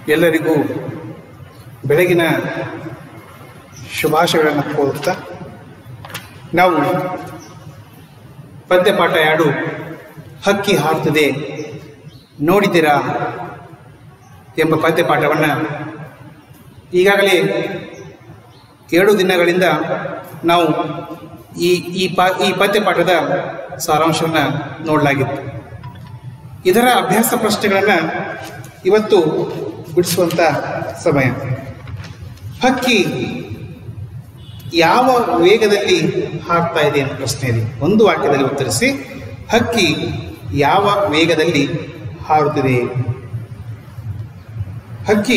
ಎಲ್ಲರಿಗೂ ಬೆಳಗಿನ ಶುಭಾಶಯಗಳನ್ನು ಕೋರುತ್ತಾ ನಾವು ಪದ್ಯಪಾಠ ಎರಡು ಹಕ್ಕಿ ಹಾರುತ್ತದೆ ನೋಡಿದ್ದೀರಾ ಎಂಬ ಪದ್ಯಪಾಠವನ್ನು ಈಗಾಗಲೇ ಎರಡು ದಿನಗಳಿಂದ ನಾವು ಈ ಈ ಪ ಈ ಪದ್ಯಪಾಠದ ಸಾರಾಂಶವನ್ನು ನೋಡಲಾಗಿತ್ತು ಇದರ ಅಭ್ಯಾಸ ಪ್ರಶ್ನೆಗಳನ್ನು ಇವತ್ತು ಬಿಡಿಸುವಂಥ ಸಮಯ ಹಕ್ಕಿ ಯಾವ ವೇಗದಲ್ಲಿ ಹಾಕ್ತಾ ಇದೆ ಅಂತ ಪ್ರಶ್ನೆ ಇದೆ ಒಂದು ವಾಕ್ಯದಲ್ಲಿ ಉತ್ತರಿಸಿ ಹಕ್ಕಿ ಯಾವ ವೇಗದಲ್ಲಿ ಹಾರುತ್ತಿದೆ ಹಕ್ಕಿ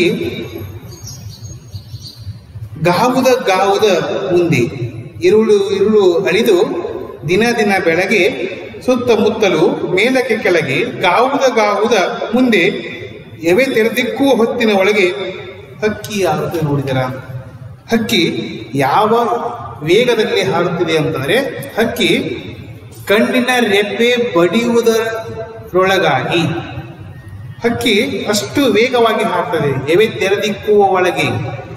ಗಾವುದ ಗಾವುದ ಮುಂದೆ ಇರುಳು ಇರುಳು ಅಳಿದು ದಿನ ದಿನ ಬೆಳಗ್ಗೆ ಸುತ್ತಮುತ್ತಲು ಮೇಲಕ್ಕೆ ಕೆಳಗೆ ಗಾವುದ ಗಾವುದ ಮುಂದೆ ಎವೆ ತೆರೆದಿಕ್ಕೂ ಹೊತ್ತಿನ ಒಳಗೆ ಹಕ್ಕಿ ಹಾರುತ್ತದೆ ನೋಡಿದರ ಹಕ್ಕಿ ಯಾವ ವೇಗದಲ್ಲಿ ಹಾರುತ್ತಿದೆ ಅಂತಂದರೆ ಹಕ್ಕಿ ಕಣ್ಣಿನ ರೆಪ್ಪೆ ಬಡಿಯುವುದರೊಳಗಾಗಿ ಹಕ್ಕಿ ಅಷ್ಟು ವೇಗವಾಗಿ ಹಾರ್ತದೆ ಎವೆ ತೆರೆದಿಕ್ಕುವ ಒಳಗೆ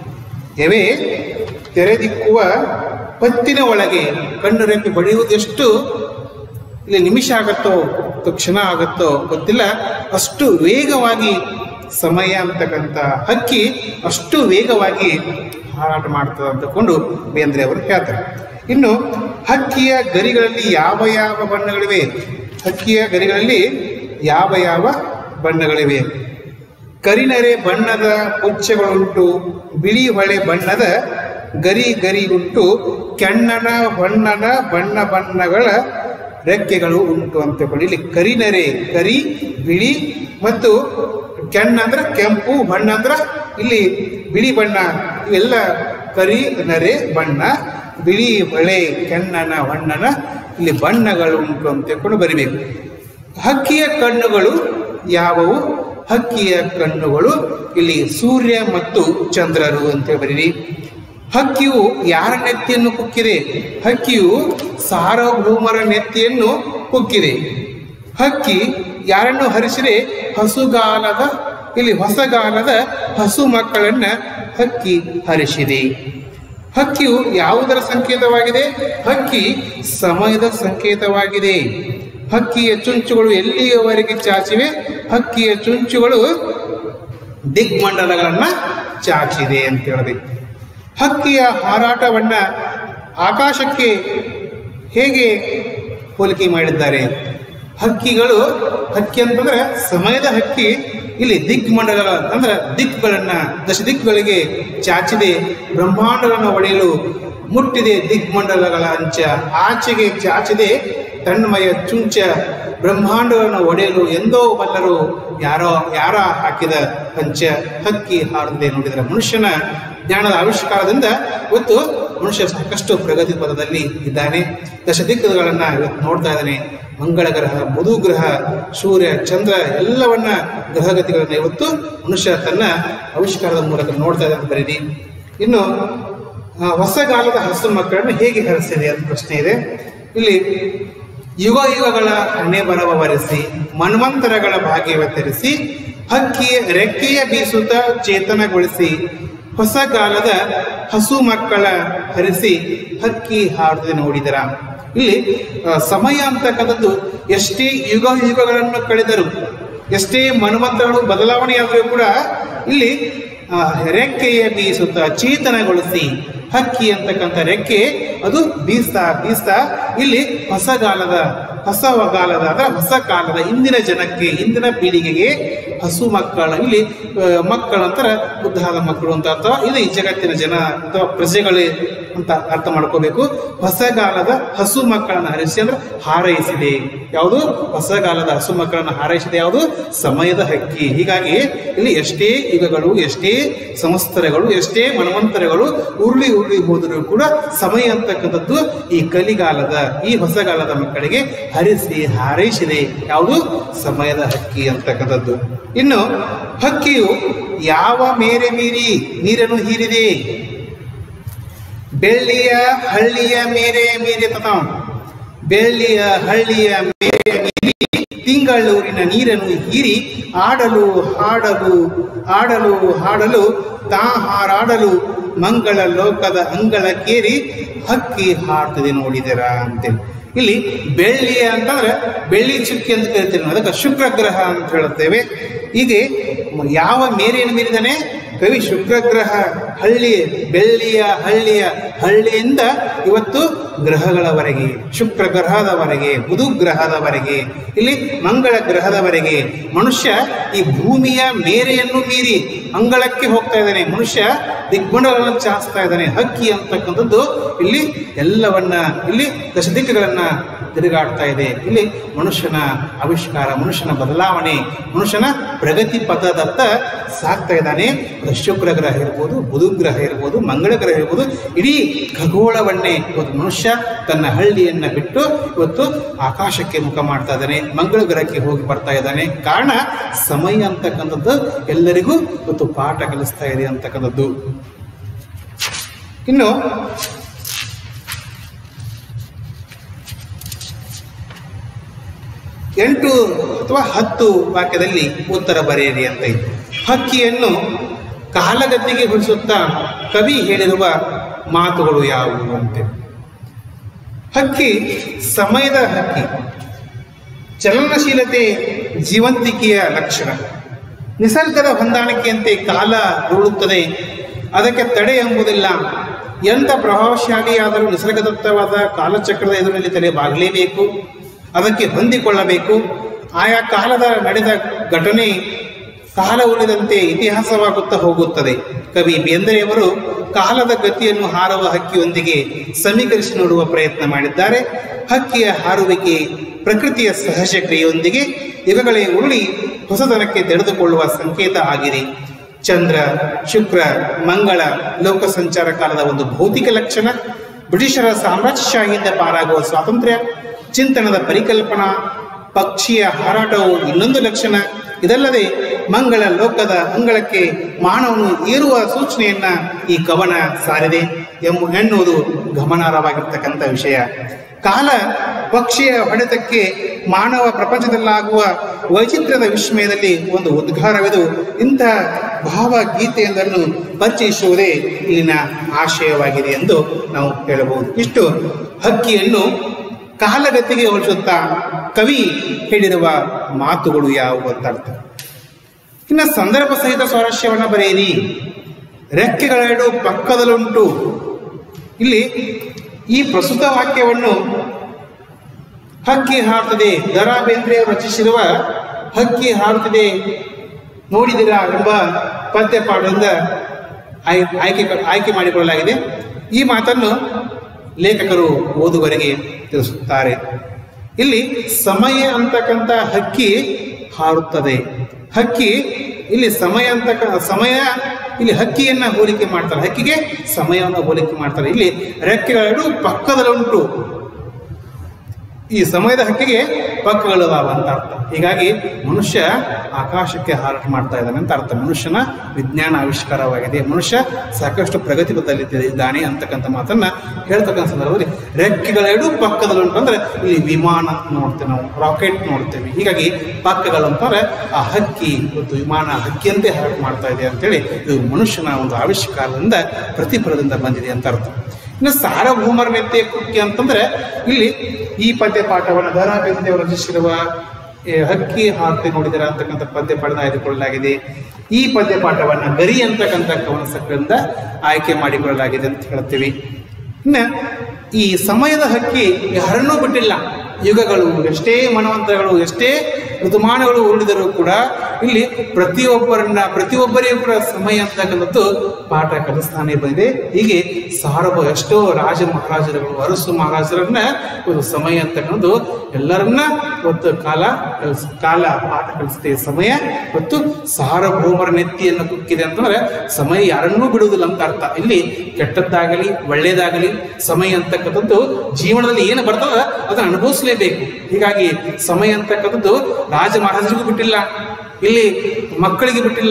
ಎವೆ ತೆರೆದಿಕ್ಕುವ ಹೊತ್ತಿನ ಒಳಗೆ ಕಣ್ಣು ರೆಪ್ಪೆ ಬಡಿಯುವುದು ಎಷ್ಟು ಇಲ್ಲಿ ನಿಮಿಷ ಆಗತ್ತೋ ಅಥವಾ ಕ್ಷಣ ಆಗತ್ತೋ ಗೊತ್ತಿಲ್ಲ ಅಷ್ಟು ವೇಗವಾಗಿ ಸಮಯ ಅಂತಕ್ಕಂಥ ಹಕ್ಕಿ ಅಷ್ಟು ವೇಗವಾಗಿ ಹಾರಾಟ ಮಾಡ್ತದೆ ಅಂತಕೊಂಡು ಬೇಂದ್ರೆ ಅವರು ಹೇಳ್ತಾರೆ ಇನ್ನು ಹಕ್ಕಿಯ ಗರಿಗಳಲ್ಲಿ ಯಾವ ಯಾವ ಬಣ್ಣಗಳಿವೆ ಹಕ್ಕಿಯ ಗರಿಗಳಲ್ಲಿ ಯಾವ ಯಾವ ಬಣ್ಣಗಳಿವೆ ಕರಿನರೆ ಬಣ್ಣದ ಪುಚ್ಚಗಳುಂಟು ಬಿಳಿ ಹೊಳೆ ಬಣ್ಣದ ಗರಿ ಗರಿ ಉಂಟು ಕೆಣ್ಣನ ಹೊಣ್ಣನ ಬಣ್ಣ ಬಣ್ಣಗಳ ರೆಕ್ಕೆಗಳು ಉಂಟು ಅಂತ ಹೇಳಿ ಇಲ್ಲಿ ಕರಿನರೆ ಕರಿ ಬಿಳಿ ಮತ್ತು ಕೆಣ್ಣ ಅಂದ್ರೆ ಕೆಂಪು ಬಣ್ಣ ಅಂದ್ರೆ ಇಲ್ಲಿ ಬಿಳಿ ಬಣ್ಣ ಇವೆಲ್ಲ ಕರಿ ನರೆ ಬಣ್ಣ ಬಿಳಿ ಹೊಳೆ ಕೆಣ್ಣನ ಹೊಣ್ಣನ ಇಲ್ಲಿ ಬಣ್ಣಗಳು ಉಂಟು ಅಂತ ಹೇಳ್ಕೊಂಡು ಬರಿಬೇಕು ಹಕ್ಕಿಯ ಕಣ್ಣುಗಳು ಯಾವುವು ಹಕ್ಕಿಯ ಕಣ್ಣುಗಳು ಇಲ್ಲಿ ಸೂರ್ಯ ಮತ್ತು ಚಂದ್ರರು ಅಂತ ಬರೀರಿ ಹಕ್ಕಿಯು ಯಾರ ನೆತ್ತಿಯನ್ನು ಕುಕ್ಕಿದೆ ಹಕ್ಕಿಯು ಸಾರ್ವಭೌಮರ ನೆತ್ತಿಯನ್ನು ಕುಕ್ಕಿದೆ ಹಕ್ಕಿ ಯಾರನ್ನು ಹರಿಸಿದೆ ಹಸುಗಾಲದ ಇಲ್ಲಿ ಹೊಸಗಾಲದ ಹಸು ಮಕ್ಕಳನ್ನ ಹಕ್ಕಿ ಹರಿಸಿದೆ ಹಕ್ಕಿಯು ಯಾವುದರ ಸಂಕೇತವಾಗಿದೆ ಹಕ್ಕಿ ಸಮಯದ ಸಂಕೇತವಾಗಿದೆ ಹಕ್ಕಿಯ ಚುಂಚುಗಳು ಎಲ್ಲಿಯವರೆಗೆ ಚಾಚಿವೆ ಹಕ್ಕಿಯ ಚುಂಚುಗಳು ದಿಗ್ಮಂಡಲಗಳನ್ನ ಚಾಚಿದೆ ಅಂತ ಹೇಳಬೇಕು ಹಕ್ಕಿಯ ಹಾರಾಟವನ್ನ ಆಕಾಶಕ್ಕೆ ಹೇಗೆ ಹೋಲಿಕೆ ಮಾಡಿದ್ದಾರೆ ಹಕ್ಕಿಗಳು ಹಕ್ಕಿ ಅಂತಂದ್ರೆ ಸಮಯದ ಹಕ್ಕಿ ಇಲ್ಲಿ ದಿಗ್ಮಂಡಲಗಳ ಅಂದ್ರೆ ದಿಕ್ಕುಗಳನ್ನ ದಶ ದಿಕ್ಕುಗಳಿಗೆ ಚಾಚಿದೆ ಬ್ರಹ್ಮಾಂಡಗಳನ್ನು ಒಡೆಯಲು ಮುಟ್ಟಿದೆ ದಿಗ್ಮಂಡಲಗಳ ಅಂಚ ಆಚೆಗೆ ಚಾಚಿದೆ ತನ್ಮಯ ಚುಂಚ ಬ್ರಹ್ಮಾಂಡವನ್ನು ಒಡೆಯಲು ಎಂದೋ ಬಲ್ಲರು ಯಾರೋ ಯಾರ ಹಾಕಿದ ಪಂಚ ಹಕ್ಕಿ ಹಾರುತ್ತದೆ ನೋಡಿದರೆ ಮನುಷ್ಯನ ಜ್ಞಾನದ ಆವಿಷ್ಕಾರದಿಂದ ಇವತ್ತು ಮನುಷ್ಯ ಸಾಕಷ್ಟು ಪ್ರಗತಿ ಪದದಲ್ಲಿ ಇದ್ದಾನೆ ದಶ ದಿಕ್ಕುಗಳನ್ನ ಇವತ್ತು ನೋಡ್ತಾ ಇದ್ದಾನೆ ಮಂಗಳ ಗ್ರಹ ಬುಧು ಗ್ರಹ ಸೂರ್ಯ ಚಂದ್ರ ಎಲ್ಲವನ್ನ ಗ್ರಹಗತಿಗಳನ್ನ ಇವತ್ತು ಮನುಷ್ಯ ತನ್ನ ಆವಿಷ್ಕಾರದ ಮೂಲಕ ನೋಡ್ತಾ ಇದ್ದಾನೆ ಬರೀರಿ ಇನ್ನು ಆ, ಹೊಸಗಾಲದ ಹಸು ಮಕ್ಕಳನ್ನು ಹೇಗೆ ಹರಿಸಿದೆ ಅಂತ ಪ್ರಶ್ನೆ ಇದೆ ಇಲ್ಲಿ ಯುಗ ಯುಗಗಳ ಹಣೆ ಬರವ ವರೆಸಿ ಮನ್ವಂತರಗಳ ಭಾಗ್ಯವತರಿಸಿ ಹಕ್ಕಿಯ ರೆಕ್ಕೆಯ ಬೀಸುತ್ತ ಚೇತನಗೊಳಿಸಿ ಹೊಸಗಾಲದ ಹಸು ಮಕ್ಕಳ ಹರಿಸಿ ಹಕ್ಕಿ ಹಾಡುತ್ತದೆ ನೋಡಿದರ ಇಲ್ಲಿ ಆ, ಸಮಯ ಅಂತಕ್ಕಂಥದ್ದು ಎಷ್ಟೇ ಯುಗ ಯುಗಗಳನ್ನು ಕಳೆದರು ಎಷ್ಟೇ ಮನ್ವಂತರಗಳು ಬದಲಾವಣೆಯಾದರೂ ಕೂಡ ಇಲ್ಲಿ ಆ, ರೆಕ್ಕೆಯ ಬೀಸುತ್ತ ಚೇತನಗೊಳಿಸಿ ಹಕ್ಕಿ ಅಂತಕ್ಕಂಥ ರೆಕ್ಕೆ ಅದು ಬೀಸ್ತಾ ಬೀಸ್ತಾ ಇಲ್ಲಿ ಹೊಸಗಾಲದ ಹೊಸಗಾಲದ ಅಂದ್ರೆ ಹೊಸ ಕಾಲದ ಇಂದಿನ ಜನಕ್ಕೆ ಇಂದಿನ ಪೀಳಿಗೆಗೆ ಹಸು ಮಕ್ಕಳ ಇಲ್ಲಿ ಆ, ಮಕ್ಕಳು ಅಂತಾರೆ ಬುದ್ಧಾದ ಮಕ್ಕಳು ಅಂತ ಅಥವಾ ಇದು ಈ ಜಗತ್ತಿನ ಜನ ಅಥವಾ ಪ್ರಜೆಗಳು ಅಂತ ಅರ್ಥ ಮಾಡ್ಕೋಬೇಕು ಹೊಸಗಾಲದ ಹಸು ಮಕ್ಕಳನ್ನು ಹರಿಸಿ ಅಂದ್ರೆ ಹಾರೈಸಿದೆ ಯಾವುದು ಹೊಸಗಾಲದ ಹಸು ಮಕ್ಕಳನ್ನು ಹಾರೈಸಿದೆ ಯಾವುದು ಸಮಯದ ಹಕ್ಕಿ ಹೀಗಾಗಿ ಇಲ್ಲಿ ಎಷ್ಟೇ ಯುಗಗಳು ಎಷ್ಟೇ ಸಂವತ್ಸರಗಳು ಎಷ್ಟೇ ಮನ್ವಂತರಗಳು ಉರುಳಿ ಉರುಳಿ ಹೋದರೂ ಕೂಡ ಸಮಯ ಅಂತಕ್ಕಂಥದ್ದು ಈ ಕಲಿಗಾಲದ ಈ ಹೊಸಗಾಲದ ಮಕ್ಕಳಿಗೆ ಹರಿಸಿ ಹಾರೈಸಿದೆ ಯಾವುದು ಸಮಯದ ಹಕ್ಕಿ ಅಂತಕ್ಕಂಥದ್ದು ಇನ್ನು ಹಕ್ಕಿಯು ಯಾವ ಮೇರೆ ಮೀರಿ ನೀರನ್ನು ಹೀರಿದೆ ಬೆಳ್ಳಿಯ ಹಳ್ಳಿಯ ಮೇರೆ ಮೀರಿ ತತ ಬೆಳ್ಳಿಯ ಹಳ್ಳಿಯ ಮೇರೆ ಮೀರಿ ತಿಂಗಳೂರಿನ ನೀರನ್ನು ಹೀರಿ ಆಡಲು ಹಾಡಲು ಆಡಲು ಹಾಡಲು ತಾ ಹಾರಾಡಲು ಮಂಗಳ ಲೋಕದ ಅಂಗಳಕ್ಕೇರಿ ಹಕ್ಕಿ ಹಾಡ್ತದೆ ನೋಡಿದರ ಅಂತೇಳಿ ಇಲ್ಲಿ ಬೆಳ್ಳಿಯ ಅಂತಂದ್ರೆ ಬೆಳ್ಳಿ ಚುಕ್ಕಿ ಅಂತ ಕರಿತೀವಿ ನಾವು. ಅದಕ್ಕೆ ಶುಕ್ರ ಗ್ರಹ ಅಂತ ಹೇಳುತ್ತೇವೆ ಹೀಗೆ ಯಾವ ಮೇರೆಯನ್ನು ಮೀರಿದಾನೆ ಕವಿ ಶುಕ್ರ ಗ್ರಹ ಹಳ್ಳಿ ಬೆಳ್ಳಿಯ ಹಳ್ಳಿಯ ಹಳ್ಳಿಯಿಂದ ಇವತ್ತು ಗ್ರಹಗಳವರೆಗೆ ಶುಕ್ರ ಗ್ರಹದವರೆಗೆ ಬುಧು ಗ್ರಹದವರೆಗೆ ಇಲ್ಲಿ ಮಂಗಳ ಗ್ರಹದವರೆಗೆ ಮನುಷ್ಯ ಈ ಭೂಮಿಯ ಮೇರೆಯನ್ನು ಮೀರಿ ಅಂಗಳಕ್ಕೆ ಹೋಗ್ತಾ ಇದ್ದಾನೆ ಮನುಷ್ಯ ದಿಗ್ಗುಣಗಳನ್ನು ಚಾಸ್ತಾ ಇದ್ದಾನೆ ಹಕ್ಕಿ ಅಂತಕ್ಕಂಥದ್ದು ಇಲ್ಲಿ ಎಲ್ಲವನ್ನ ಇಲ್ಲಿ ದಶದಿಕ್ಕುಗಳನ್ನ ತಿರುಗಾಡ್ತಾ ಇದೆ ಇಲ್ಲಿ ಮನುಷ್ಯನ ಆವಿಷ್ಕಾರ ಮನುಷ್ಯನ ಬದಲಾವಣೆ ಮನುಷ್ಯನ ಪ್ರಗತಿ ಪಥದತ್ತ ಸಾಗ್ತಾ ಇದ್ದಾನೆ ಅದು ಶುಕ್ರ ಗ್ರಹ ಇರ್ಬೋದು ಬುಧ ಗ್ರಹ ಇರ್ಬೋದು ಮಂಗಳ ಗ್ರಹ ಇರ್ಬೋದು ಇಡೀ ಖಗೋಳವನ್ನೇ ಇವತ್ತು ಮನುಷ್ಯ ತನ್ನ ಹಳ್ಳಿಯನ್ನ ಬಿಟ್ಟು ಇವತ್ತು ಆಕಾಶಕ್ಕೆ ಮುಖ ಮಾಡ್ತಾ ಇದ್ದಾನೆ ಮಂಗಳ ಗ್ರಹಕ್ಕೆ ಹೋಗಿ ಬರ್ತಾ ಇದ್ದಾನೆ ಕಾರಣ ಸಮಯ ಅಂತಕ್ಕಂಥದ್ದು ಎಲ್ಲರಿಗೂ ಇವತ್ತು ಪಾಠ ಕಲಿಸ್ತಾ ಇದೆ ಅಂತಕ್ಕಂಥದ್ದು ಇನ್ನು ಎಂಟು ಅಥವಾ ಹತ್ತು ವಾಕ್ಯದಲ್ಲಿ ಉತ್ತರ ಬರೆಯಿರಿ ಅಂತ ಇದೆ ಹಕ್ಕಿಯನ್ನು ಕಾಲಗತಿಗೆ ಹೊಲಿಸುತ್ತಾ ಕವಿ ಹೇಳಿರುವ ಮಾತುಗಳು ಯಾವುವು ಅಂತೆ ಹಕ್ಕಿ ಸಮಯದ ಹಕ್ಕಿ ಚಲನಶೀಲತೆ ಜೀವಂತಿಕೆಯ ಲಕ್ಷಣ ನಿಸರ್ಗದ ಹೊಂದಾಣಿಕೆಯಂತೆ ಕಾಲ ಉರುಳುತ್ತದೆ ಅದಕ್ಕೆ ತಡೆ ಎಂಬುದಿಲ್ಲ ಎಂಥ ಪ್ರಭಾವಶಾಲಿಯಾದರೂ ನಿಸರ್ಗದತ್ತವಾದ ಕಾಲಚಕ್ರದ ಎದುರಲ್ಲಿ ತಲೆ ಬಾಗಲೇಬೇಕು ಅದಕ್ಕೆ ಹೊಂದಿಕೊಳ್ಳಬೇಕು ಆಯಾ ಕಾಲದ ನಡೆದ ಘಟನೆ ಕಾಲ ಉಳಿದಂತೆ ಇತಿಹಾಸವಾಗುತ್ತಾ ಹೋಗುತ್ತದೆ ಕವಿ ಬೇಂದ್ರೆಯವರು ಕಾಲದ ಗತಿಯನ್ನು ಹಾರುವ ಹಕ್ಕಿಯೊಂದಿಗೆ ಸಮೀಕರಿಸಿ ನೋಡುವ ಪ್ರಯತ್ನ ಮಾಡಿದ್ದಾರೆ ಹಕ್ಕಿಯ ಹಾರುವಿಕೆ ಪ್ರಕೃತಿಯ ಸಹಜ ಕ್ರಿಯೆಯೊಂದಿಗೆ ಯುಗಗಳೇ ಉರುಳಿ ಹೊಸತನಕ್ಕೆ ತೆರೆದುಕೊಳ್ಳುವ ಸಂಕೇತ ಆಗಿದೆ ಚಂದ್ರ ಶುಕ್ರ ಮಂಗಳ ಲೋಕ ಸಂಚಾರ ಕಾಲದ ಒಂದು ಭೌತಿಕ ಲಕ್ಷಣ ಬ್ರಿಟಿಷರ ಸಾಮ್ರಾಜ್ಯಶಾಹಿಯಿಂದ ಪಾರಾಗುವ ಸ್ವಾತಂತ್ರ್ಯ ಚಿಂತನದ ಪರಿಕಲ್ಪನಾ ಪಕ್ಷಿಯ ಹಾರಾಟವು ಇನ್ನೊಂದು ಲಕ್ಷಣ ಇದಲ್ಲದೆ ಮಂಗಳ ಲೋಕದ ಅಂಗಳಕ್ಕೆ ಮಾನವನು ಏರುವ ಸೂಚನೆಯನ್ನ ಈ ಕವನ ಸಾರಿದೆ ಎಂಬ ಎನ್ನುವುದು ಗಮನಾರ್ಹವಾಗಿರ್ತಕ್ಕಂಥ ವಿಷಯ ಕಾಲ ಪಕ್ಷಿಯ ಹೊಡೆತಕ್ಕೆ ಮಾನವ ಪ್ರಪಂಚದಲ್ಲಾಗುವ ವೈಚಿತ್ರ್ಯದ ವಿಸ್ಮಯದಲ್ಲಿ ಒಂದು ಉದ್ಗಾರವಿದು ಇಂಥ ಭಾವಗೀತೆಯೊಂದನ್ನು ಪರಿಚಯಿಸುವುದೇ ಇಲ್ಲಿನ ಆಶಯವಾಗಿದೆ ಎಂದು ನಾವು ಹೇಳಬಹುದು ಇಷ್ಟು ಹಕ್ಕಿಯನ್ನು ಕಾಲಗತಿಗೆ ಹೋಲಿಸುತ್ತಾ ಕವಿ ಹೇಳಿರುವ ಮಾತುಗಳು ಯಾವುವು ಅಂತ ಅರ್ಥ ಇನ್ನು ಸಂದರ್ಭ ಸಹಿತ ಸ್ವಾರಸ್ಯವನ್ನು ಬರೆಯಿರಿ ರೆಕ್ಕೆಗಳೆರಡು ಪಕ್ಕದಲ್ಲುಂಟು ಇಲ್ಲಿ ಈ ಪ್ರಸ್ತುತ ವಾಕ್ಯವನ್ನು ಹಕ್ಕಿ ಹಾರುತ್ತದೆ ದರಾ ಬೇಂದ್ರೆ ರಚಿಸಿರುವ ಹಕ್ಕಿ ಹಾರುತ್ತದೆ ನೋಡಿದಿರಾ ಎಂಬ ಪದ್ಯಪಾಠದಿಂದ ಆಯ್- ಆಯ್ಕೆ ಆಯ್ಕೆ ಮಾಡಿಕೊಳ್ಳಲಾಗಿದೆ ಈ ಮಾತನ್ನು ಲೇಖಕರು ಓದುಗರಿಗೆ ತಿಳಿಸುತ್ತಾರೆ ಇಲ್ಲಿ ಸಮಯ ಅಂತಕ್ಕಂಥ ಹಕ್ಕಿ ಹಾರುತ್ತದೆ ಹಕ್ಕಿ ಇಲ್ಲಿ ಸಮಯ ಅಂತಕ್ಕ ಸಮಯ ಇಲ್ಲಿ ಹಕ್ಕಿಯನ್ನ ಹೋಲಿಕೆ ಮಾಡ್ತಾರೆ ಹಕ್ಕಿಗೆ ಸಮಯವನ್ನು ಹೋಲಿಕೆ ಮಾಡ್ತಾರೆ ಇಲ್ಲಿ ರೆಕ್ಕೆಗಳೆರಡು ಪಕ್ಕದಲ್ಲುಂಟು ಈ ಸಮಯದ ಹಕ್ಕಿಗೆ ಪಕ್ಕಗಳಿದಾವ ಅಂತ ಅರ್ಥ ಹೀಗಾಗಿ ಮನುಷ್ಯ ಆಕಾಶಕ್ಕೆ ಹಾರಾಟ ಮಾಡ್ತಾ ಇದ್ದಾನೆ ಅಂತ ಅರ್ಥ ಮನುಷ್ಯನ ವಿಜ್ಞಾನ ಆವಿಷ್ಕಾರವಾಗಿದೆ ಮನುಷ್ಯ ಸಾಕಷ್ಟು ಪ್ರಗತಿ ಪಥದಲ್ಲಿ ಇದ್ದಾನೆ ಅಂತಕ್ಕಂಥ ಮಾತನ್ನ ಹೇಳ್ತಕ್ಕಂಥ ಸಂದರ್ಭದಲ್ಲಿ ರೆಕ್ಕೆಗಳೆರಡು ಪಕ್ಕದಲ್ಲುಂಟು ಅಂದ್ರೆ ಇಲ್ಲಿ ವಿಮಾನ ನೋಡ್ತೇವೆ ನಾವು ರಾಕೆಟ್ ನೋಡ್ತೇವೆ ಹೀಗಾಗಿ ಪಕ್ಕಗಳು ಅಂತಂದ್ರೆ ಆ ಹಕ್ಕಿ ಇವತ್ತು ವಿಮಾನ ಹಕ್ಕಿಯಂತೆ ಹಾರಾಟ ಮಾಡ್ತಾ ಇದೆ ಅಂತೇಳಿ ಇದು ಮನುಷ್ಯನ ಒಂದು ಆವಿಷ್ಕಾರದಿಂದ ಪ್ರತಿಫಲದಿಂದ ಬಂದಿದೆ ಅಂತ ಅರ್ಥ ಇನ್ನು ಸಾರ್ವಭೌಮರ ನೆತ್ತೆ ಕುಕ್ಕಿ ಅಂತಂದ್ರೆ ಇಲ್ಲಿ ಈ ಪದ್ಯ ಪಾಠವನ್ನು ದರಾ ಬೇಂದ್ರೆಯವರು ರಚಿಸಿರುವ ಏ, ಹಕ್ಕಿ ಹಾರ್ತಿ ನೋಡಿದರ ಅಂತಕ್ಕಂಥ ಪದ್ಯ ಪಾಠನ ಆಯ್ದುಕೊಳ್ಳಲಾಗಿದೆ ಈ ಪದ್ಯ ಪಾಠವನ್ನ ಗರಿ ಅಂತಕ್ಕಂಥ ಕವನ ಸಂಕಲನದಿಂದ ಆಯ್ಕೆ ಮಾಡಿಕೊಳ್ಳಲಾಗಿದೆ ಅಂತ ಹೇಳ್ತೀವಿ ಇನ್ನು ಈ ಸಮಯದ ಹಕ್ಕಿ ಯಾರನ್ನೂ ಬಿಟ್ಟಿಲ್ಲ ಯುಗಗಳು ಎಷ್ಟೇ ಮನವಂತರಗಳು ಎಷ್ಟೇ ಋತುಮಾನಗಳು ಉರುಳಿದರೂ ಕೂಡ ಇಲ್ಲಿ ಪ್ರತಿಯೊಬ್ಬರನ್ನ ಪ್ರತಿಯೊಬ್ಬರಿಗೂ ಕೂಡ ಸಮಯ ಅಂತಕ್ಕಂಥದ್ದು ಪಾಠ ಕಲಿಸ್ತಾನೆ ಬಂದಿದೆ ಹೀಗೆ ಸಾರಭ ಎಷ್ಟೋ ರಾಜ ಮಹಾರಾಜರುಗಳು ಅರಸು ಮಹಾರಾಜರನ್ನ ಒಂದು ಸಮಯ ಅಂತಕ್ಕಂಥದ್ದು ಎಲ್ಲರನ್ನ ಇವತ್ತು ಕಾಲ ಕಲಿಸ್ ಕಾಲ ಪಾಠ ಕಲಿಸುತ್ತೆ ಸಮಯ ಇವತ್ತು ಸಾರ್ವಭೌಮರ ನೆತ್ತಿಯನ್ನು ಕುಕ್ಕಿದೆ ಅಂತಂದ್ರೆ ಸಮಯ ಯಾರನ್ನೂ ಬಿಡುವುದಿಲ್ಲ ಅಂತ ಅರ್ಥ ಇಲ್ಲಿ ಕೆಟ್ಟದ್ದಾಗಲಿ ಒಳ್ಳೇದಾಗಲಿ ಸಮಯ ಅಂತಕ್ಕಂಥದ್ದು ಜೀವನದಲ್ಲಿ ಏನು ಬರ್ತದ ಅದನ್ನು ಅನುಭವಿಸಲೇಬೇಕು ಹೀಗಾಗಿ ಸಮಯ ಅಂತಕ್ಕಂಥದ್ದು ರಾಜ ಮಹಾರಾಜರಿಗೂ ಬಿಟ್ಟಿಲ್ಲ ಇಲ್ಲಿ ಮಕ್ಕಳಿಗೆ ಬಿಟ್ಟಿಲ್ಲ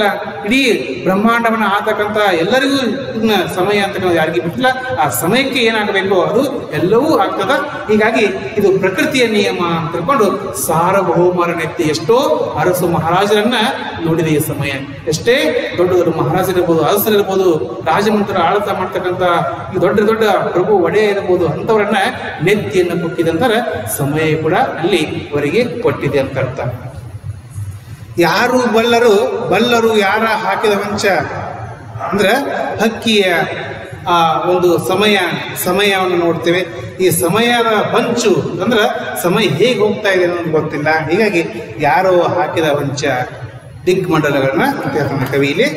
ಇಡೀ ಬ್ರಹ್ಮಾಂಡವನ್ನು ಆತಕ್ಕಂಥ ಎಲ್ಲರಿಗೂ ಇದನ್ನ ಸಮಯ ಅಂತಕ್ಕಂಥ ಯಾರಿಗೆ ಬಿಟ್ಟಿಲ್ಲ ಆ ಸಮಯಕ್ಕೆ ಏನಾಗಬೇಕು ಅದು ಎಲ್ಲವೂ ಆಗ್ತದ ಹೀಗಾಗಿ ಇದು ಪ್ರಕೃತಿಯ ನಿಯಮ ಅಂತ ತಿಳ್ಕೊಂಡು ಸಾರ್ವಭೌಮರ ನೆತ್ತಿ ಎಷ್ಟೋ ಅರಸು ಮಹಾರಾಜರನ್ನ ನೋಡಿದೆ ಈ ಸಮಯ ಎಷ್ಟೇ ದೊಡ್ಡ ದೊಡ್ಡ ಮಹಾರಾಜರಿರ್ಬೋದು ಅರಸರಿರ್ಬೋದು ರಾಜಮಂತ್ರ ಆಳ್ತ ಮಾಡ್ತಕ್ಕಂಥ ಈ ದೊಡ್ಡ ದೊಡ್ಡ ಪ್ರಭು ಒಡೆಯ ಇರ್ಬೋದು ಅಂಥವರನ್ನ ನೆತ್ತಿಯನ್ನು ಕೊಟ್ಟಿದಂತಾರೆ ಸಮಯ ಕೂಡ ಅಲ್ಲಿ ಅವರಿಗೆ ಕೊಟ್ಟಿದೆ ಅಂತ ಅರ್ಥ ಯಾರು ಬಲ್ಲರು ಬಲ್ಲರು ಯಾರ ಹಾಕಿದ ವಂಚ ಅಂದ್ರೆ ಹಕ್ಕಿಯ ಆ ಒಂದು ಸಮಯ ಸಮಯವನ್ನು ನೋಡ್ತೇವೆ ಈ ಸಮಯದ ಹೊಂಚು ಅಂದ್ರೆ ಸಮಯ ಹೇಗೆ ಹೋಗ್ತಾ ಇದೆ ಅನ್ನೋದು ಗೊತ್ತಿಲ್ಲ ಹೀಗಾಗಿ ಯಾರೋ ಹಾಕಿದ ವಂಚ ದಿಗ್ಮಂಡಲಗಳನ್ನ ಅಂತ ಹೇಳ್ತಾನೆ ಕವಿ ಇಲ್ಲಿ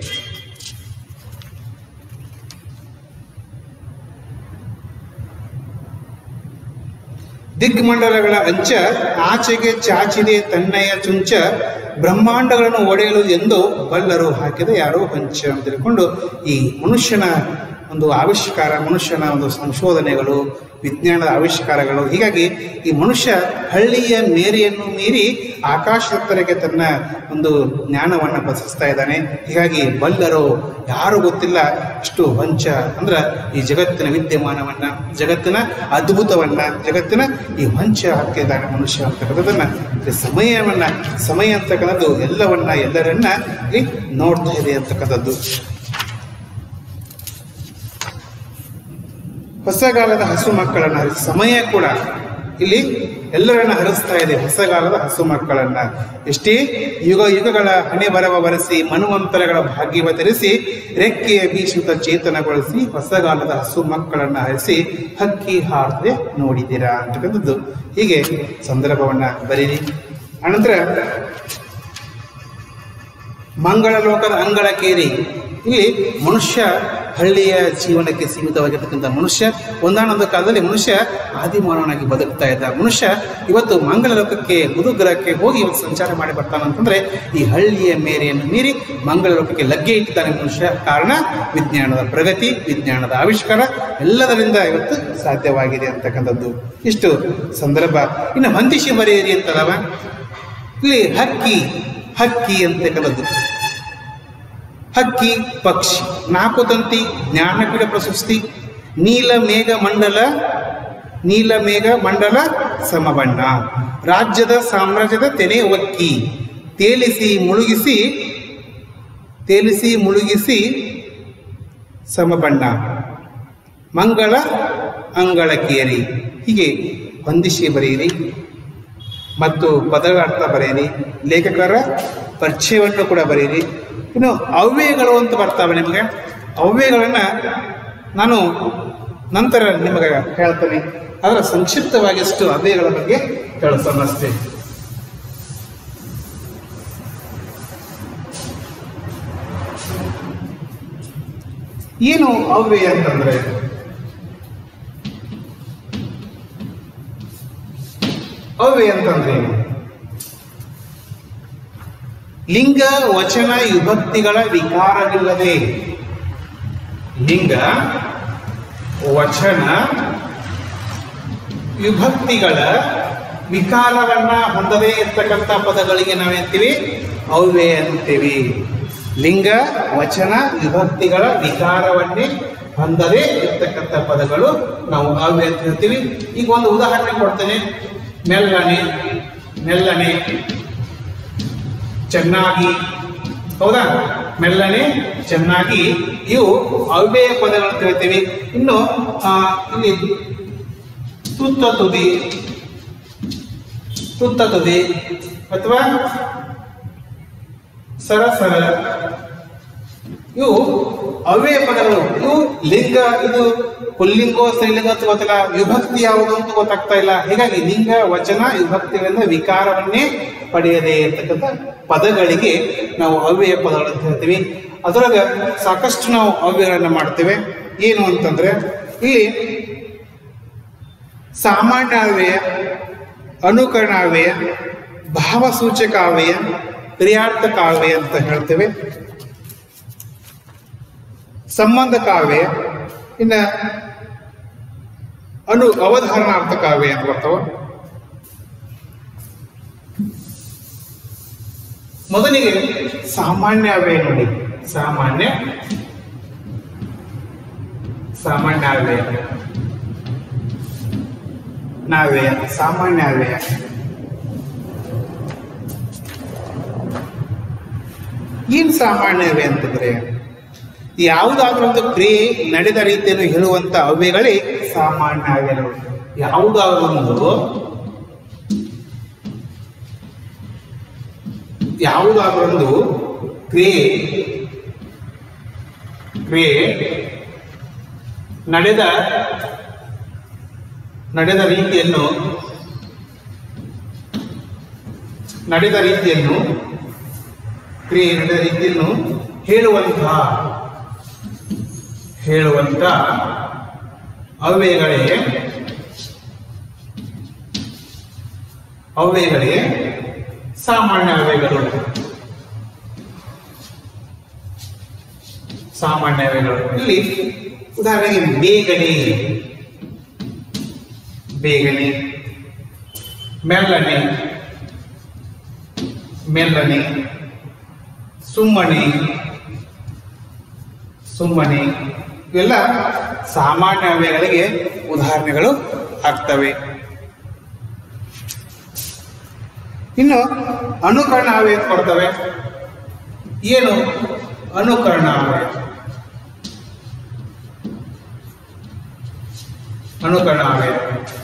ದಿಗ್ಮಂಡಲಗಳ ಅಂಚ ಆಚೆಗೆ ಚಾಚಿದೆ ತನ್ನಯ ಚುಂಚ ಬ್ರಹ್ಮಾಂಡಗಳನ್ನು ಒಡೆಯಲು ಎಂದು ಬಲ್ಲರು ಹಾಕಿದ ಯಾರೋ ಹೊಂಚ ಅಂತ ತಿಳ್ಕೊಂಡು ಈ ಮನುಷ್ಯನ ಒಂದು ಆವಿಷ್ಕಾರ ಮನುಷ್ಯನ ಒಂದು ಸಂಶೋಧನೆಗಳು ವಿಜ್ಞಾನದ ಆವಿಷ್ಕಾರಗಳು ಹೀಗಾಗಿ ಈ ಮನುಷ್ಯ ಹಳ್ಳಿಯ ಮೇರೆಯನ್ನು ಮೀರಿ ಆಕಾಶದೆತ್ತರಕ್ಕೆ ತನ್ನ ಒಂದು ಜ್ಞಾನವನ್ನು ಬಸಿಸ್ತಾ ಇದ್ದಾನೆ ಹೀಗಾಗಿ ಬಲ್ಲರು ಯಾರು ಗೊತ್ತಿಲ್ಲ ಇಷ್ಟು ವಂಚ ಅಂದ್ರೆ ಈ ಜಗತ್ತಿನ ವಿದ್ಯಮಾನವನ್ನ ಜಗತ್ತಿನ ಅದ್ಭುತವನ್ನ ಜಗತ್ತಿನ ಈ ವಂಚ ಹಾಕಿದ್ದಾನೆ ಮನುಷ್ಯ ಅಂತಕ್ಕಂಥದ್ದನ್ನ ಈ ಸಮಯವನ್ನ ಸಮಯ ಅಂತಕ್ಕಂಥದ್ದು ಎಲ್ಲವನ್ನ ಎಲ್ಲರನ್ನ ಇಲ್ಲಿ ನೋಡ್ತಾ ಇದೆ ಅಂತಕ್ಕಂಥದ್ದು ಹೊಸಗಾಲದ ಹಸು ಮಕ್ಕಳನ್ನ ಹರಿಸಿ ಸಮಯ ಕೂಡ ಇಲ್ಲಿ ಎಲ್ಲರನ್ನ ಹರಿಸ್ತಾ ಇದೆ ಹೊಸಗಾಲದ ಹಸು ಮಕ್ಕಳನ್ನ ಎಷ್ಟೇ ಯುಗ ಯುಗಗಳ ಹಣೆ ಬರವ ಬರೆಸಿ ಮನುವಂತರಗಳ ಭಾಗ್ಯವ ತರಿಸಿ ರೆಕ್ಕೆಯ ಬೀಸುತ್ತ ಚೇತನಗೊಳಿಸಿ ಹೊಸಗಾಲದ ಹಸು ಮಕ್ಕಳನ್ನ ಹರಿಸಿ ಹಕ್ಕಿ ಹಾರದೆ ನೋಡಿದ್ದೀರಾ ಅಂತಕ್ಕಂಥದ್ದು ಹೀಗೆ ಸಂದರ್ಭವನ್ನ ಬರೀರಿ ಅನಂತರ ಮಂಗಳ ಲೋಕದ ಅಂಗಳಕೇರಿ ಇಲ್ಲಿ ಮನುಷ್ಯ ಹಳ್ಳಿಯ ಜೀವನಕ್ಕೆ ಸೀಮಿತವಾಗಿರ್ತಕ್ಕಂಥ ಮನುಷ್ಯ ಒಂದಾನೊಂದು ಕಾಲದಲ್ಲಿ ಮನುಷ್ಯ ಆದಿಮಾನವನಾಗಿ ಬದುಕ್ತಾ ಇದ್ದ ಮನುಷ್ಯ ಇವತ್ತು ಮಂಗಳ ಲೋಕಕ್ಕೆ ಬುಧಗ್ರಹಕ್ಕೆ ಹೋಗಿ ಇವತ್ತು ಸಂಚಾರ ಮಾಡಿ ಬರ್ತಾನಂತಂದ್ರೆ ಈ ಹಳ್ಳಿಯ ಮೇರೆಯನ್ನು ಮೀರಿ ಮಂಗಳ ಲೋಕಕ್ಕೆ ಲಗ್ಗೆ ಇಟ್ಟಿದ್ದಾನೆ ಮನುಷ್ಯ ಕಾರಣ ವಿಜ್ಞಾನದ ಪ್ರಗತಿ ವಿಜ್ಞಾನದ ಆವಿಷ್ಕಾರ ಎಲ್ಲದರಿಂದ ಇವತ್ತು ಸಾಧ್ಯವಾಗಿದೆ ಅಂತಕ್ಕಂಥದ್ದು ಇಷ್ಟು ಸಂದರ್ಭ ಇನ್ನು ಹೊಂದಿಸಿ ಬರೆಯಿರಿ ಅಂತದವ ಇಲ್ಲಿ ಹಕ್ಕಿ ಹಕ್ಕಿ ಅಂತಕ್ಕಂಥದ್ದು ಹಕ್ಕಿ ಪಕ್ಷಿ ನಾಲ್ಕು ತಂತಿ ಜ್ಞಾನಪೀಠ ಪ್ರಶಸ್ತಿ ನೀಲ ಮೇಘ ಮಂಡಲ ನೀಲ ಮೇಘ ಮಂಡಲ ಸಮಬಣ್ಣ ರಾಜ್ಯದ ಸಾಮ್ರಾಜ್ಯದ ತೆನೆ ಒಕ್ಕಿ ತೇಲಿಸಿ ಮುಳುಗಿಸಿ ತೇಲಿಸಿ ಮುಳುಗಿಸಿ ಸಮಬಣ್ಣ ಮಂಗಳ ಅಂಗಳಕೇರಿ ಹೀಗೆ ಹೊಂದಿಸಿ ಬರೆಯಿರಿ ಮತ್ತು ಪದಗಳ ಅರ್ಥ ಬರೆಯಿರಿ ಲೇಖಕರ ಪರಿಚಯವನ್ನು ಕೂಡ ಬರೆಯಿರಿ ಇನ್ನು ಅವ್ಯಯಗಳು ಅಂತ ಬರ್ತಾವೆ ನಿಮಗೆ ಅವ್ಯಯಗಳನ್ನು ನಾನು ನಂತರ ನಿಮಗೆ ಹೇಳ್ತೇನೆ ಅದರ ಸಂಕ್ಷಿಪ್ತವಾಗಿಷ್ಟು ಅವ್ಯಯಗಳ ಬಗ್ಗೆ ತಿಳಿಸೋಣ ಅಷ್ಟೇ ಏನು ಅವ್ಯಯ ಅಂತಂದ್ರೆ ಅವ್ಯಯ ಅಂತಂದ್ರೆ ಏನು ಲಿಂಗ ವಚನ ವಿಭಕ್ತಿಗಳ ವಿಕಾರವಿಲ್ಲದೆ ಲಿಂಗ ವಚನ ವಿಭಕ್ತಿಗಳ ವಿಕಾರವನ್ನ ಹೊಂದದೇ ಇರ್ತಕ್ಕಂಥ ಪದಗಳಿಗೆ ನಾವೇಂತೀವಿ ಅವ್ಯಯ ಅಂತೀವಿ ಲಿಂಗ ವಚನ ವಿಭಕ್ತಿಗಳ ವಿಕಾರವನ್ನೇ ಹೊಂದದೇ ಇರ್ತಕ್ಕಂಥ ಪದಗಳು ನಾವು ಅವ್ಯಯ ಅಂತ ಹೇಳ್ತೀವಿ ಈಗ ಒಂದು ಉದಾಹರಣೆ ಕೊಡ್ತೇನೆ ಮೆಲ್ಲನೆ ಮೆಲ್ಲನೆ ಚೆನ್ನಾಗಿ ಹೌದಾ ಮೆಲ್ಲನೆ ಚೆನ್ನಾಗಿ ಇವು ಅವ್ಯಯ ಪದಗಳನ್ನು ತಿಳಿತೀವಿ ಇನ್ನು ಆ, ಇಲ್ಲಿ ತುತ್ತ ತುದಿ ತುತ್ತ ತುದಿ ಅಥವಾ ಸರಸರ ಇವು ಅವ್ಯಯ ಪದಗಳು ಇವು ಲಿಂಗ ಇದು ಪುಲ್ಲಿಂಗೋ ಸ್ತ್ರೀಲಿಂಗ ಅಂತ ಗೊತ್ತಿಲ್ಲ ವಿಭಕ್ತಿ ಯಾವುದು ಅಂತ ಗೊತ್ತಾಗ್ತಾ ಇಲ್ಲ ಹೀಗಾಗಿ ಲಿಂಗ ವಚನ ವಿಭಕ್ತಿಗಳಿಂದ ವಿಕಾರವನ್ನೇ ಪಡೆಯದೇ ಇರ್ತಕ್ಕಂಥ ಪದಗಳಿಗೆ ನಾವು ಅವ್ಯಯ ಪದಗಳು ಅಂತ ಹೇಳ್ತೀವಿ ಅದರೊಳಗೆ ಸಾಕಷ್ಟು ನಾವು ಅವ್ಯಯಗಳನ್ನ ಮಾಡ್ತೇವೆ ಏನು ಅಂತಂದ್ರೆ ಇಲ್ಲಿ ಸಾಮಾನ್ಯ ಅವ್ಯಯ ಅನುಕರಣ ಅವ್ಯಯ ಭಾವಸೂಚಕ ಅವ್ಯಯ ಕ್ರಿಯಾರ್ಥಕ ಅವ್ಯಯ ಅಂತ ಹೇಳ್ತೇವೆ ಸಂಬಂಧ ಕಾವ್ಯ ಇನ್ನ ಅನು ಅವಧಾರಣಾರ್ಥ ಕಾವ್ಯ ಅಂತ ಬರ್ತಾವ ಮೊದಲಿಗೆ ಸಾಮಾನ್ಯ ಅವ್ಯಯ ನೋಡಿ ಸಾಮಾನ್ಯ ಸಾಮಾನ್ಯ ಅವ್ಯಯ ನಾವ್ಯಯ ಸಾಮಾನ್ಯ ಅವ್ಯಯ ಏನ್ ಸಾಮಾನ್ಯ ಅವ್ಯಯ ಅಂತಂದ್ರೆ ಯಾವುದಾದ್ರೂ ಒಂದು ಕ್ರಿಯೆ ನಡೆದ ರೀತಿಯನ್ನು ಹೇಳುವಂತ ಅವ್ಯಯಗಳೇ ಸಾಮಾನ್ಯ ಅವ್ಯಯಗಳು ಯಾವುದಾದ್ರೂ ಒಂದು ಯಾವುದಾದ್ರೂ ಒಂದು ಕ್ರಿಯೆ ಕ್ರಿಯೆ ನಡೆದ ನಡೆದ ರೀತಿಯನ್ನು ನಡೆದ ರೀತಿಯನ್ನು ಕ್ರಿಯೆ ನಡೆದ ರೀತಿಯನ್ನು ಹೇಳುವಂತಹ ಹೇಳುವಂತ ಅವ್ಯಯಗಳೇ ಅವ್ಯಯಗಳೇ ಸಾಮಾನ್ಯ ಅವ್ಯಯಗಳು ಸಾಮಾನ್ಯ ಅವ್ಯಯಗಳು ಇಲ್ಲಿ ಉದಾಹರಣೆಗೆ ಬೇಗನೆ ಬೇಗನೆ ಮೆಲ್ಲನೆ ಮೆಲ್ಲನೆ ಸುಮ್ಮನೆ ಸುಮ್ಮನೆ ಇವೆಲ್ಲ ಸಾಮಾನ್ಯ ಅವ್ಯಯಗಳಿಗೆ ಉದಾಹರಣೆಗಳು ಆಗ್ತವೆ ಇನ್ನು ಅನುಕರಣ ಅವ್ಯಯ ಕೊಡ್ತವೆ ಏನು ಅನುಕರಣ ಅವ್ಯಯ ಅನುಕರಣ ಅವ್ಯಯ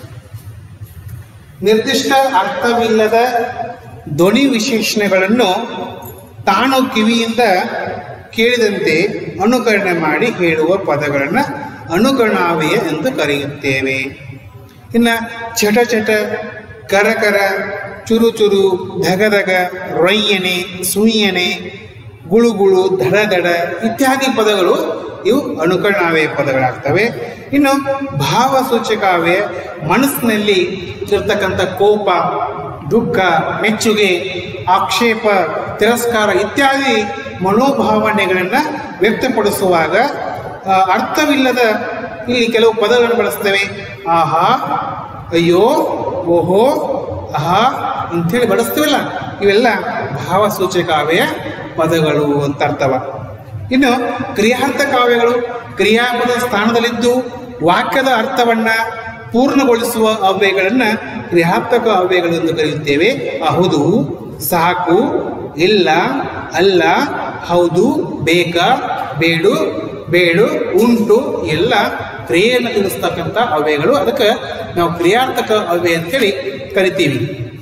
ನಿರ್ದಿಷ್ಟ ಅರ್ಥವಿಲ್ಲದ ಧ್ವನಿ ವಿಶೇಷಣಗಳನ್ನು ತಾನು ಕಿವಿಯಿಂದ ಕೇಳಿದಂತೆ ಅನುಕರಣೆ ಮಾಡಿ ಹೇಳುವ ಪದಗಳನ್ನು ಅನುಕರಣಾವ್ಯಯ ಎಂದು ಕರೆಯುತ್ತೇವೆ ಇನ್ನು ಚಟ ಚಟ ಕರ ಕರ ಚುರು ಚುರು ಧಗ ಧಗ ರೊಯ್ಯನೆ ಸುಯ್ಯನೆ ಗುಳು ಗುಳು ದಡ ದಡ ಇತ್ಯಾದಿ ಪದಗಳು ಇವು ಅನುಕರಣಾವ್ಯಯ ಪದಗಳಾಗ್ತವೆ ಇನ್ನು ಭಾವಸೂಚಕಾವ್ಯಯ ಮನಸ್ಸಿನಲ್ಲಿ ಇರ್ತಕ್ಕಂಥ ಕೋಪ ದುಃಖ ಮೆಚ್ಚುಗೆ ಆಕ್ಷೇಪ ತಿರಸ್ಕಾರ ಇತ್ಯಾದಿ ಮನೋಭಾವನೆಗಳನ್ನು ವ್ಯಕ್ತಪಡಿಸುವಾಗ ಆ, ಅರ್ಥವಿಲ್ಲದ ಇಲ್ಲಿ ಕೆಲವು ಪದಗಳನ್ನು ಬಳಸ್ತೇವೆ ಆಹಾ ಅಯ್ಯೋ ಓಹೋ ಆಹಾ ಅಂಥೇಳಿ ಬಳಸ್ತೀವಲ್ಲ ಇವೆಲ್ಲ ಭಾವಸೂಚಕಾವ್ಯ ಪದಗಳು ಅಂತ ಅರ್ಥವ ಇನ್ನು ಕ್ರಿಯಾರ್ಥ ಕಾವ್ಯಗಳು ಕ್ರಿಯಾಪದ ಸ್ಥಾನದಲ್ಲಿದ್ದು ವಾಕ್ಯದ ಅರ್ಥವನ್ನ ಪೂರ್ಣಗೊಳಿಸುವ ಅವ್ಯಯಗಳನ್ನ ಕ್ರಿಯಾತ್ಮಕ ಅವ್ಯಯಗಳು ಎಂದು ಕರೆಯುತ್ತೇವೆ ಹೌದು ಸಾಕು ಇಲ್ಲ ಅಲ್ಲ ಹೌದು ಬೇಕಾ ಬೇಡು ಬೇಡು ಉಂಟು ಎಲ್ಲ ಕ್ರಿಯೆಯನ್ನು ತಿಳಿಸ್ತಕ್ಕಂಥ ಅವ್ಯಯಗಳು ಅದಕ್ಕೆ ನಾವು ಕ್ರಿಯಾರ್ಥಕ ಅವ್ಯಯ ಅಂತೇಳಿ ಕರಿತೀವಿ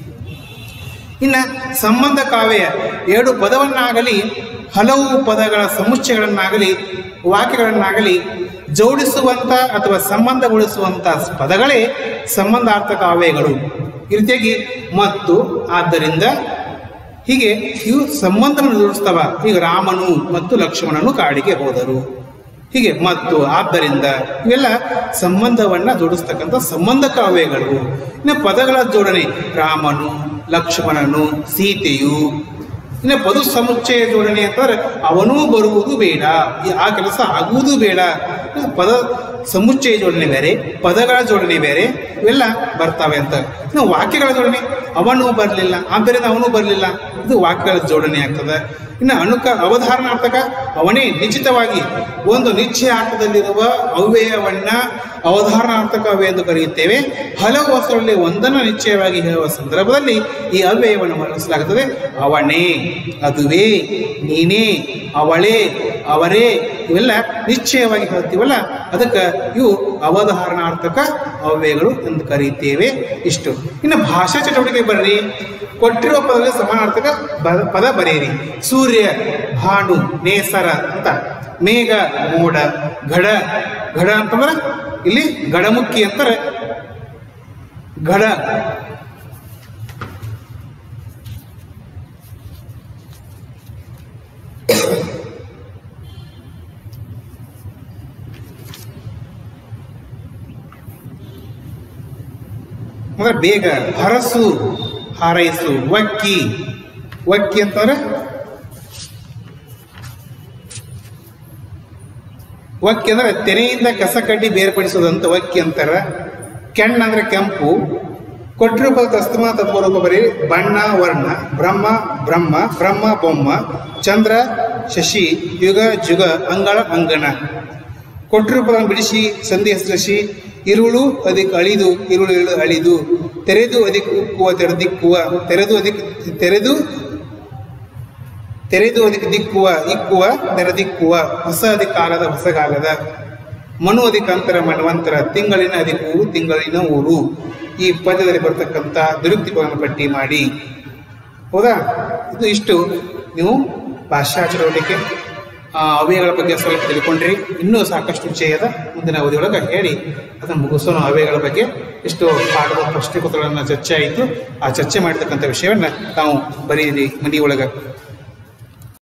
ಇನ್ನು ಸಂಬಂಧ ಕಾವ್ಯ ಎರಡು ಪದವನ್ನಾಗಲಿ ಹಲವು ಪದಗಳ ಸಮುಚ್ಚಯಗಳನ್ನಾಗಲಿ ವಾಕ್ಯಗಳನ್ನಾಗಲಿ ಜೋಡಿಸುವಂತ ಅಥವಾ ಸಂಬಂಧಗೊಳಿಸುವಂತ ಪದಗಳೇ ಸಂಬಂಧಾರ್ಥಕ ಕಾವ್ಯಗಳು ಈ ರೀತಿಯಾಗಿ ಮತ್ತು ಆದ್ದರಿಂದ ಹೀಗೆ ಇವು ಸಂಬಂಧವನ್ನು ಜೋಡಿಸ್ತವ ಈಗ ರಾಮನು ಮತ್ತು ಲಕ್ಷ್ಮಣನು ಕಾಡಿಗೆ ಹೋದರು ಹೀಗೆ ಮತ್ತು ಆದ್ದರಿಂದ ಇವೆಲ್ಲ ಸಂಬಂಧವನ್ನ ಜೋಡಿಸ್ತಕ್ಕಂಥ ಸಂಬಂಧ ಕಾವ್ಯಗಳು ಇನ್ನು ಪದಗಳ ಜೋಡಣೆ ರಾಮನು ಲಕ್ಷ್ಮಣನು ಸೀತೆಯು ಇನ್ನು ಪದು ಸಮುಚ್ಚಯ ಜೋಡಣೆ ಅಂತಂದ್ರೆ ಅವನೂ ಬರುವುದು ಬೇಡ ಈ- ಆ ಕೆಲಸ ಆಗುವುದು ಬೇಡ ಪದ ಸಮುಚ್ಚಯ ಜೋಡಣೆ ಬೇರೆ ಪದಗಳ ಜೋಡಣೆ ಬೇರೆ ಇವೆಲ್ಲ ಬರ್ತವೆ ಅಂತ ಇನ್ನು ವಾಕ್ಯಗಳ ಜೋಡಣೆ ಅವನು ಬರಲಿಲ್ಲ ಆದ್ದರಿಂದ ಅವನು ಬರಲಿಲ್ಲ ಇದು ವಾಕ್ಯಗಳ ಜೋಡಣೆ ಆಗ್ತದೆ ಇನ್ನು ಅನುಕ ಅವಧಾರಣಾರ್ಥಕ ಅವನೇ ನಿಶ್ಚಿತವಾಗಿ ಒಂದು ನಿಶ್ಚಯಾರ್ಥದಲ್ಲಿರುವ ಅವ್ಯಯವನ್ನ ಅವಧಾರಣಾರ್ಥಕ ಅವ್ಯಯ ಎಂದು ಕರೆಯುತ್ತೇವೆ ಹಲವು ವಸ್ತುಗಳಲ್ಲಿ ಒಂದನ್ನು ನಿಶ್ಚಯವಾಗಿ ಹೇಳುವ ಸಂದರ್ಭದಲ್ಲಿ ಈ ಅವ್ಯಯವನ್ನು ಬಳಸಲಾಗುತ್ತದೆ ಅವನೇ ಅದುವೇ ನೀನೇ ಅವಳೇ ಅವರೇ ಇವೆಲ್ಲ ನಿಶ್ಚಯವಾಗಿ ಹೇಳ್ತೀವಲ್ಲ ಅದಕ್ಕೆ ಇವು ಅವಧಾರಣಾರ್ಥಕ ಅವ್ಯಯಗಳು ಎಂದು ಕರೆಯುತ್ತೇವೆ ಇಷ್ಟು ಇನ್ನು ಭಾಷಾ ಚಟುವಟಿಕೆ ಬರ್ರಿ ಕೊಟ್ಟಿರುವ ಪದಗಳಿಗೆ ಸಮಾನಾರ್ಥಕ ಬ- ಪದ ಬರೆಯಿರಿ ಸೂರ್ಯ ಭಾನು ನೇಸರ ಅಂತ ಮೇಘ ಮೋಡ ಘಡ ಘಡ ಅಂತಂದ್ರೆ ಇಲ್ಲಿ ಗಡಮುಖಿ ಅಂತಾರೆ ಘಡ ಅಂದ್ರೆ ಬೇಗ ಹರಸು ಹಾರೈಸು ವಕ್ಕಿ ವಕ್ಕಿ ಅಂತಂದ್ರೆ ವಕ್ಕಿ ಅಂದ್ರೆ ತೆನೆಯಿಂದ ಕಸ ಕಡ್ಡಿ ಬೇರ್ಪಡಿಸೋದಂತ ವಕ್ಕಿ ಅಂತಾರ ಕೆಣ್ಣ ಅಂದ್ರೆ ಕೆಂಪು ಕೊಟ್ಟಿರುವ ತಸ್ತಮ ತತ್ವರೂಪ ಬರೀ ಬಣ್ಣ ವರ್ಣ ಬ್ರಹ್ಮ ಬ್ರಹ್ಮ ಬ್ರಹ್ಮ ಬೊಮ್ಮ ಚಂದ್ರ ಶಶಿ ಯುಗ ಜುಗ ಅಂಗಳ ಅಂಗಣ ಕೊಟ್ಟಿರುವ ಪದವನ್ನು ಬಿಡಿಸಿ ಸಂಧಿ ಹೆಸರಿಸಿ ಇರುಳು ಅದಕ್ಕೆ ಅಳಿದು ಇರುಳು ಇಳು ಅಳಿದು ತೆರೆದು ಅದಕ್ಕೆ ಉಕ್ಕುವ ತೆರೆದಿಕ್ಕುವ ತೆರೆದು ಅದಕ್ಕೆ ತೆರೆದು ತೆರೆದು ಅದಕ್ಕೆ ದಿಕ್ಕುವ ಇಕ್ಕುವ ತೆರೆದಿಕ್ಕುವ ಹೊಸ ಅಧಿಕಾಲದ ಹೊಸಗಾಲದ ಮನು ಅಧಿಕಾಂತರ ಮನ್ವಂತರ ತಿಂಗಳಿನ ಅಧಿಕವು ತಿಂಗಳಿನ ಊರು ಈ ಪದ್ಯದಲ್ಲಿ ಬರ್ತಕ್ಕಂಥ ದುರುಕ್ತಿ ಪದವನ್ನು ಪಟ್ಟಿ ಮಾಡಿ ಹೌದಾ ಇದು ಇಷ್ಟು ನೀವು ಭಾಷಾ ಚಟುವಟಿಕೆ ಆ, ಅವ್ಯಯಗಳ ಬಗ್ಗೆ ಸ್ವಲ್ಪ ತಿಳ್ಕೊಂಡ್ರಿ ಇನ್ನೂ ಸಾಕಷ್ಟು ವಿಷಯದ ಮುಂದಿನ ಅವಧಿಯೊಳಗೆ ಹೇಳಿ ಅದನ್ನು ಮುಗಿಸೋಣ ಅವ್ಯಯಗಳ ಬಗ್ಗೆ ಎಷ್ಟು ಪಾಠದ ಪ್ರಶ್ನೆ ಪತ್ರಗಳನ್ನು ಚರ್ಚೆ ಆಯಿತು ಆ ಚರ್ಚೆ ಮಾಡಿರ್ತಕ್ಕಂಥ ವಿಷಯವನ್ನು ತಾವು ಬರೀರಿ ಮನೆಯೊಳಗೆ